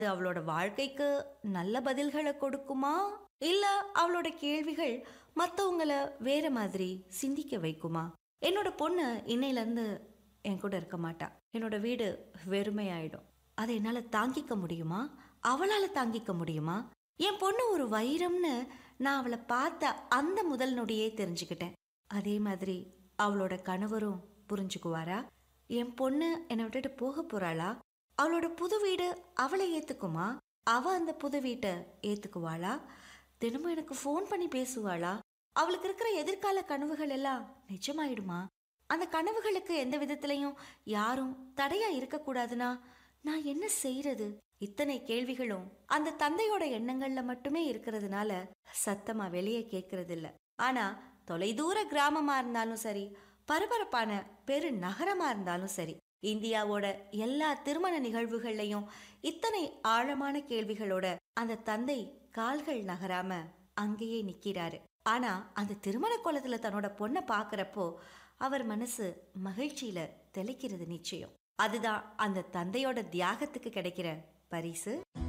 இது அவளோட வாழ்க்கைக்கு நல்ல பதில்களை கொடுக்குமா இல்ல அவளோட கேள்விகள் மத்தவங்கள வேற மாதிரி சிந்திக்க வைக்குமா என்னோட பொண்ணு இன்னையில இருந்து என் கூட இருக்க மாட்டா என்னோட வீடு வெறுமையாயிடும் அதை என்னால தாங்கிக்க முடியுமா அவளால தாங்கிக்க முடியுமா என் பொண்ணு ஒரு வைரம்னு நான் அவளை பார்த்த அந்த முதல் நொடியே தெரிஞ்சுக்கிட்டேன் அதே மாதிரி அவளோட கணவரும் புரிஞ்சுக்குவாரா என் பொண்ணு என்னை விட்டுட்டு போக போறாளா அவளோட புது வீடு அவளை ஏத்துக்குமா அவ அந்த புது வீட்டை ஏத்துக்குவாளா தினமும் எனக்கு ஃபோன் பண்ணி பேசுவாளா அவளுக்கு இருக்கிற எதிர்கால கனவுகள் எல்லாம் நிஜமாயிடுமா அந்த கனவுகளுக்கு எந்த விதத்திலையும் யாரும் தடையா இருக்கக்கூடாதுன்னா நான் என்ன செய்யறது இத்தனை கேள்விகளும் அந்த தந்தையோட எண்ணங்கள்ல மட்டுமே இருக்கிறதுனால சத்தமா வெளியே கேட்கறது இல்ல ஆனா தொலைதூர கிராமமா இருந்தாலும் சரி பரபரப்பான பெரு நகரமா இருந்தாலும் சரி இந்தியாவோட எல்லா திருமண நிகழ்வுகள்லையும் இத்தனை ஆழமான கேள்விகளோட அந்த தந்தை கால்கள் நகராம அங்கேயே நிக்கிறாரு ஆனா அந்த திருமண கோலத்துல தன்னோட பொண்ணை பாக்குறப்போ அவர் மனசு மகிழ்ச்சியில தெளிக்கிறது நிச்சயம் அதுதான் அந்த தந்தையோட தியாகத்துக்கு கிடைக்கிற பரிசு